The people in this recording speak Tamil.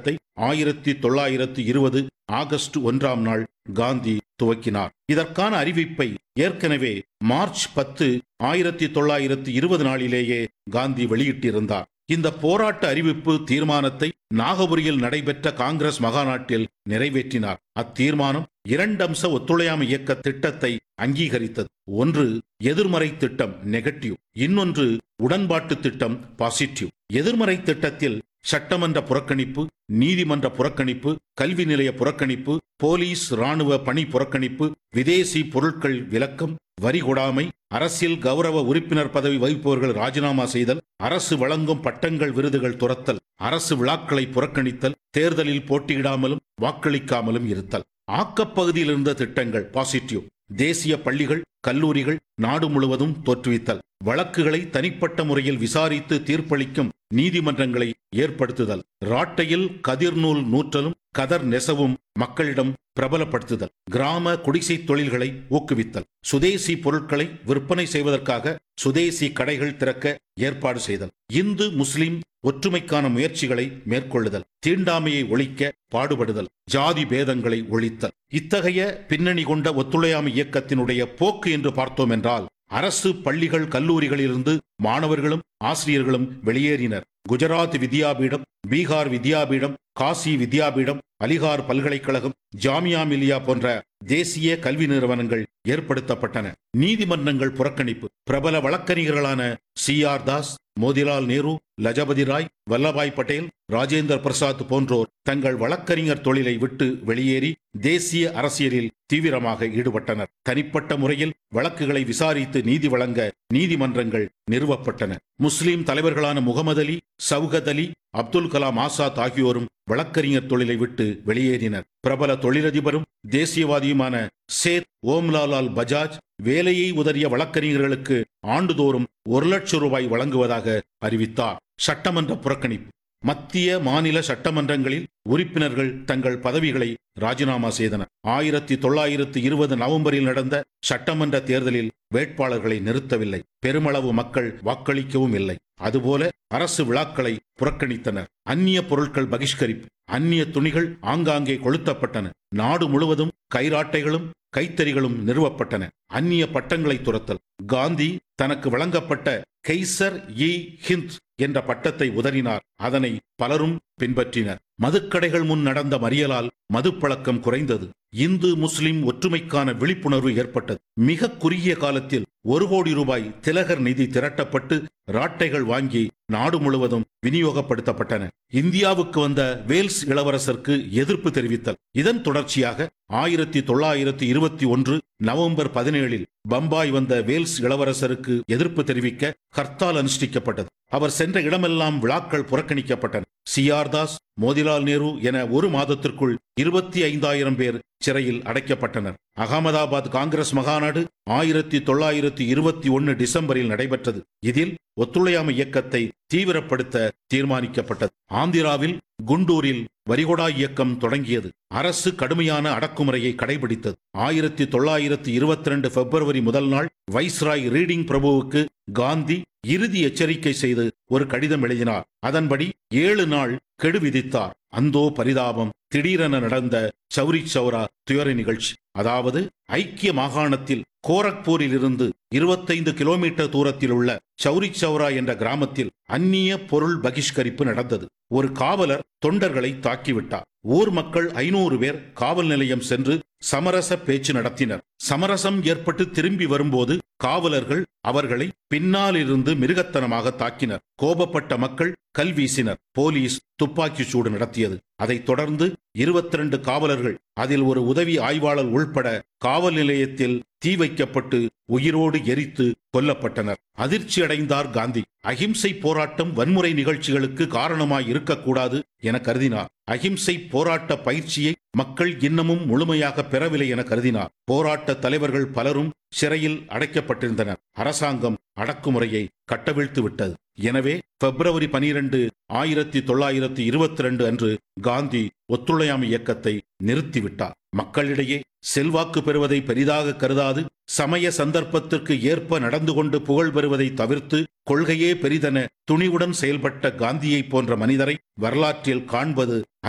இயக்கத்தை ஆயிரத்தி தொள்ளாயிரத்து இருபது ஆகஸ்ட் ஒன்றாம் நாள் காந்தி துவக்கினார் இதற்கான அறிவிப்பை ஏற்கனவே மார்ச் பத்து ஆயிரத்தி தொள்ளாயிரத்து இருபது நாளிலேயே காந்தி வெளியிட்டிருந்தார் இந்த போராட்ட அறிவிப்பு தீர்மானத்தை நாகபுரியில் நடைபெற்ற காங்கிரஸ் மகாநாட்டில் நிறைவேற்றினார் அத்தீர்மானம் இரண்டம்ச ஒத்துழையாமை இயக்க திட்டத்தை அங்கீகரித்தது ஒன்று எதிர்மறை திட்டம் நெகட்டிவ் இன்னொன்று உடன்பாட்டு திட்டம் பாசிட்டிவ் எதிர்மறை திட்டத்தில் சட்டமன்ற புறக்கணிப்பு நீதிமன்ற புறக்கணிப்பு கல்வி நிலைய புறக்கணிப்பு போலீஸ் ராணுவ பணி புறக்கணிப்பு விதேசி பொருட்கள் விலக்கம் வரி கொடாமை அரசியல் கௌரவ உறுப்பினர் பதவி வகிப்பவர்கள் ராஜினாமா செய்தல் அரசு வழங்கும் பட்டங்கள் விருதுகள் துரத்தல் அரசு விழாக்களை புறக்கணித்தல் தேர்தலில் போட்டியிடாமலும் வாக்களிக்காமலும் இருத்தல் ஆக்கப்பகுதியில் இருந்த திட்டங்கள் பாசிட்டிவ் தேசிய பள்ளிகள் கல்லூரிகள் நாடு முழுவதும் தோற்றுவித்தல் வழக்குகளை தனிப்பட்ட முறையில் விசாரித்து தீர்ப்பளிக்கும் நீதிமன்றங்களை ஏற்படுத்துதல் ராட்டையில் கதிர்நூல் நூற்றலும் கதர் நெசவும் மக்களிடம் பிரபலப்படுத்துதல் கிராம குடிசை தொழில்களை ஊக்குவித்தல் சுதேசி பொருட்களை விற்பனை செய்வதற்காக சுதேசி கடைகள் திறக்க ஏற்பாடு செய்தல் இந்து முஸ்லிம் ஒற்றுமைக்கான முயற்சிகளை மேற்கொள்ளுதல் தீண்டாமையை ஒழிக்க பாடுபடுதல் ஜாதி பேதங்களை ஒழித்தல் இத்தகைய பின்னணி கொண்ட ஒத்துழையாமை இயக்கத்தினுடைய போக்கு என்று பார்த்தோம் என்றால் அரசு பள்ளிகள் கல்லூரிகளிலிருந்து மாணவர்களும் ஆசிரியர்களும் வெளியேறினர் குஜராத் வித்யாபீடம் பீகார் வித்யாபீடம் காசி வித்யாபீடம் அலிகார் பல்கலைக்கழகம் ஜாமியா மில்லியா போன்ற தேசிய கல்வி நிறுவனங்கள் ஏற்படுத்தப்பட்டன நீதிமன்றங்கள் புறக்கணிப்பு பிரபல வழக்கறிஞர்களான சி ஆர் தாஸ் மோதிலால் நேரு லஜபதி ராய் வல்லபாய் பட்டேல் ராஜேந்திர பிரசாத் போன்றோர் தங்கள் வழக்கறிஞர் தொழிலை விட்டு வெளியேறி தேசிய அரசியலில் தீவிரமாக ஈடுபட்டனர் தனிப்பட்ட முறையில் வழக்குகளை விசாரித்து நீதி வழங்க நீதிமன்றங்கள் நிறுவப்பட்டன முஸ்லிம் தலைவர்களான முகமது அலி சவுகத் அலி அப்துல் கலாம் ஆசாத் ஆகியோரும் வழக்கறிஞர் தொழிலை விட்டு வெளியேறினர் பிரபல தொழிலதிபரும் தேசியவாதியுமான சேத் ஓம்லாலால் பஜாஜ் வேலையை உதறிய வழக்கறிஞர்களுக்கு ஆண்டுதோறும் ஒரு லட்சம் ரூபாய் வழங்குவதாக அறிவித்தார் சட்டமன்ற புறக்கணிப்பு மத்திய மாநில சட்டமன்றங்களில் உறுப்பினர்கள் தங்கள் பதவிகளை ராஜினாமா செய்தனர் ஆயிரத்தி தொள்ளாயிரத்து இருபது நவம்பரில் நடந்த சட்டமன்ற தேர்தலில் வேட்பாளர்களை நிறுத்தவில்லை பெருமளவு மக்கள் வாக்களிக்கவும் இல்லை அதுபோல அரசு விழாக்களை புறக்கணித்தனர் அந்நிய பொருட்கள் பகிஷ்கரிப்பு அந்நிய துணிகள் ஆங்காங்கே கொளுத்தப்பட்டன நாடு முழுவதும் கைராட்டைகளும் கைத்தறிகளும் நிறுவப்பட்டன அந்நிய பட்டங்களை துரத்தல் காந்தி தனக்கு வழங்கப்பட்ட கெய்சர் இ ஹிந்த் என்ற பட்டத்தை உதறினார் அதனை பலரும் பின்பற்றினர் மதுக்கடைகள் முன் நடந்த மறியலால் மதுப்பழக்கம் குறைந்தது இந்து முஸ்லிம் ஒற்றுமைக்கான விழிப்புணர்வு ஏற்பட்டது மிக குறுகிய காலத்தில் ஒரு கோடி ரூபாய் திலகர் நிதி திரட்டப்பட்டு ராட்டைகள் வாங்கி நாடு முழுவதும் விநியோகப்படுத்தப்பட்டன இந்தியாவுக்கு வந்த வேல்ஸ் இளவரசருக்கு எதிர்ப்பு தெரிவித்தல் இதன் தொடர்ச்சியாக ஆயிரத்தி தொள்ளாயிரத்தி இருபத்தி ஒன்று நவம்பர் பதினேழில் பம்பாய் வந்த வேல்ஸ் இளவரசருக்கு எதிர்ப்பு தெரிவிக்க ஹர்த்தால் அனுஷ்டிக்கப்பட்டது அவர் சென்ற இடமெல்லாம் விழாக்கள் புறக்கணிக்கப்பட்டன சிஆர்தாஸ் மோதிலால் நேரு என ஒரு மாதத்திற்குள் இருபத்தி ஐந்தாயிரம் பேர் சிறையில் அடைக்கப்பட்டனர் அகமதாபாத் காங்கிரஸ் மகாநாடு ஆயிரத்தி தொள்ளாயிரத்தி இருபத்தி ஒன்னு டிசம்பரில் நடைபெற்றது இதில் ஒத்துழையாமை இயக்கத்தை தீவிரப்படுத்த தீர்மானிக்கப்பட்டது ஆந்திராவில் குண்டூரில் வரிகொடா இயக்கம் தொடங்கியது அரசு கடுமையான அடக்குமுறையை கடைபிடித்தது ஆயிரத்தி தொள்ளாயிரத்தி இருபத்தி ரெண்டு பிப்ரவரி முதல் நாள் வைஸ்ராய் ரீடிங் பிரபுவுக்கு காந்தி இறுதி எச்சரிக்கை செய்து ஒரு கடிதம் எழுதினார் அதன்படி ஏழு நாள் கெடு விதித்தார் அந்தோ பரிதாபம் திடீரென நடந்த சௌரி சௌரா துயர நிகழ்ச்சி அதாவது ஐக்கிய மாகாணத்தில் கோரக்பூரில் இருந்து இருபத்தைந்து கிலோமீட்டர் தூரத்தில் உள்ள சௌரி சௌரா என்ற கிராமத்தில் அந்நிய பொருள் பகிஷ்கரிப்பு நடந்தது ஒரு காவலர் தொண்டர்களை தாக்கிவிட்டார் ஊர் மக்கள் ஐநூறு பேர் காவல் நிலையம் சென்று சமரச பேச்சு நடத்தினர் சமரசம் ஏற்பட்டு திரும்பி வரும்போது காவலர்கள் அவர்களை பின்னால் இருந்து மிருகத்தனமாக தாக்கினர் கோபப்பட்ட மக்கள் கல் வீசினர் போலீஸ் துப்பாக்கி சூடு நடத்தியது அதைத் தொடர்ந்து இருபத்தி ரெண்டு காவலர்கள் அதில் ஒரு உதவி ஆய்வாளர் உள்பட காவல் நிலையத்தில் தீ வைக்கப்பட்டு உயிரோடு எரித்து கொல்லப்பட்டனர் அதிர்ச்சி அடைந்தார் காந்தி அகிம்சை போராட்டம் வன்முறை நிகழ்ச்சிகளுக்கு காரணமாய் இருக்கக்கூடாது என கருதினார் அகிம்சை போராட்ட பயிற்சியை மக்கள் இன்னமும் முழுமையாக பெறவில்லை என கருதினார் போராட்ட தலைவர்கள் பலரும் சிறையில் அடைக்கப்பட்டிருந்தனர் அரசாங்கம் அடக்குமுறையை கட்டவிழ்த்து விட்டது எனவே பிப்ரவரி பனிரெண்டு ஆயிரத்தி தொள்ளாயிரத்தி இருபத்தி ரெண்டு அன்று காந்தி ஒத்துழையாமை இயக்கத்தை நிறுத்திவிட்டார் மக்களிடையே செல்வாக்கு பெறுவதை பெரிதாக கருதாது சமய சந்தர்ப்பத்திற்கு ஏற்ப நடந்து கொண்டு புகழ் பெறுவதை தவிர்த்து கொள்கையே பெரிதென துணிவுடன் செயல்பட்ட காந்தியைப் போன்ற மனிதரை வரலாற்றில் காண்பது